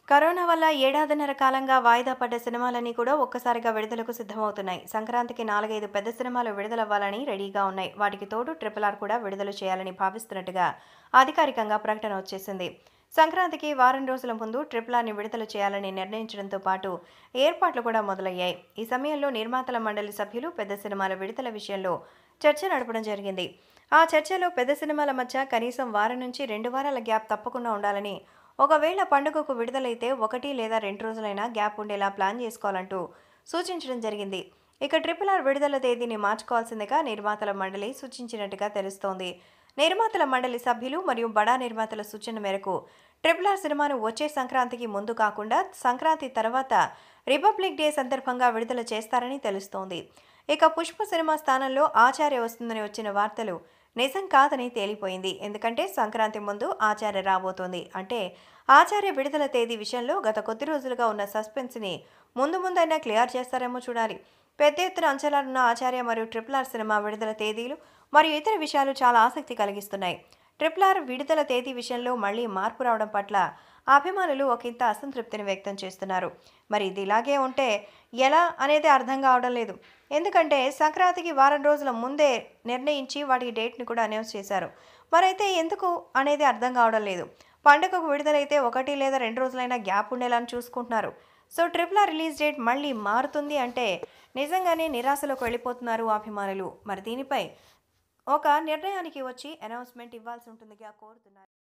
corona వల్ల ఏడాదిన్నర కాలంగా వాయిదా పడ్డ సినిమాలన్నీ కూడా ఒక్కసారిగా విడుదలకు సిద్ధమవుతున్నాయి సంక్రాంతికి నాలుగైదు పెద్ద సినిమాలు విడుదలవ్వాలని రెడీగా ఉన్నాయి వాటికి తోడు ట్రిపుల్ ఆర్ కూడా విడుదల చేయాలని భావిస్తున్నట్టుగా అధికారికంగా ప్రకటన వచ్చేసింది సంక్రాంతికి వారం రోజుల ముందు ట్రిపుల్ ఆర్ని విడుదల చేయాలని నిర్ణయించడంతో పాటు ఏర్పాట్లు కూడా మొదలయ్యాయి ఈ సమయంలో నిర్మాతల మండలి సభ్యులు పెద్ద సినిమాల విడుదల విషయంలో చర్చ నడపడం జరిగింది ఆ చర్చలో పెద్ద సినిమాల మధ్య కనీసం వారం నుంచి రెండు వారాల గ్యాప్ తప్పకుండా ఉండాలని ఒకవేళ పండుగకు విడుదలైతే ఒకటి లేదా రెండు రోజులైనా గ్యాప్ ఉండేలా ప్లాన్ చేసుకోవాలంటూ సూచించడం జరిగింది ఇక ట్రిపుల్ ఆర్ విడుదల తేదీని మార్చుకోవాల్సిందిగా నిర్మాతల మండలి సూచించినట్టుగా తెలుస్తోంది నిర్మాతల మండలి సభ్యులు మరియు బడా నిర్మాతల సూచన మేరకు ట్రిపుల్ ఆర్ సినిమాను వచ్చే సంక్రాంతికి ముందు కాకుండా సంక్రాంతి తర్వాత రిపబ్లిక్ డే సందర్భంగా విడుదల చేస్తారని తెలుస్తోంది ఇక పుష్ప సినిమా స్థానంలో ఆచార్య వస్తుందని వచ్చిన వార్తలు నిజం కాదని తేలిపోయింది ఎందుకంటే సంక్రాంతి ముందు ఆచార్య రాబోతోంది అంటే ఆచార్య విడుదల తేదీ విషయంలో గత కొద్ది రోజులుగా ఉన్న సస్పెన్స్ని ముందు ముందైనా క్లియర్ చేస్తారేమో చూడాలి పెద్ద ఎత్తున అంచనాలున్న ఆచార్య మరియు ట్రిపుల్ ఆర్ సినిమా విడుదల తేదీలు మరియు ఇతర విషయాలు చాలా ఆసక్తి కలిగిస్తున్నాయి ట్రిపుల్ ఆర్ విడుదల తేదీ విషయంలో మళ్ళీ మార్పు రావడం పట్ల అభిమానులు ఒకంత అసంతృప్తిని వ్యక్తం చేస్తున్నారు మరి ఇది ఇలాగే ఉంటే ఎలా అనేది అర్థం కావడం లేదు ఎందుకంటే సంక్రాంతికి వారం రోజుల ముందే నిర్ణయించి వాటికి డేట్ని కూడా అనౌన్స్ చేశారు మరైతే ఎందుకు అనేది అర్థం కావడం లేదు పండుగకు విడుదలైతే ఒకటి లేదా రెండు రోజులైనా గ్యాప్ ఉండేలా చూసుకుంటున్నారు so triple R release date మళ్ళీ మారుతుంది అంటే నిజంగానే నిరాశలోకి వెళ్ళిపోతున్నారు అభిమానులు మరి దీనిపై ఒక నిర్ణయానికి వచ్చి అనౌన్స్మెంట్ ఇవ్వాల్సి ఉంటుందిగా కోరుతున్నారు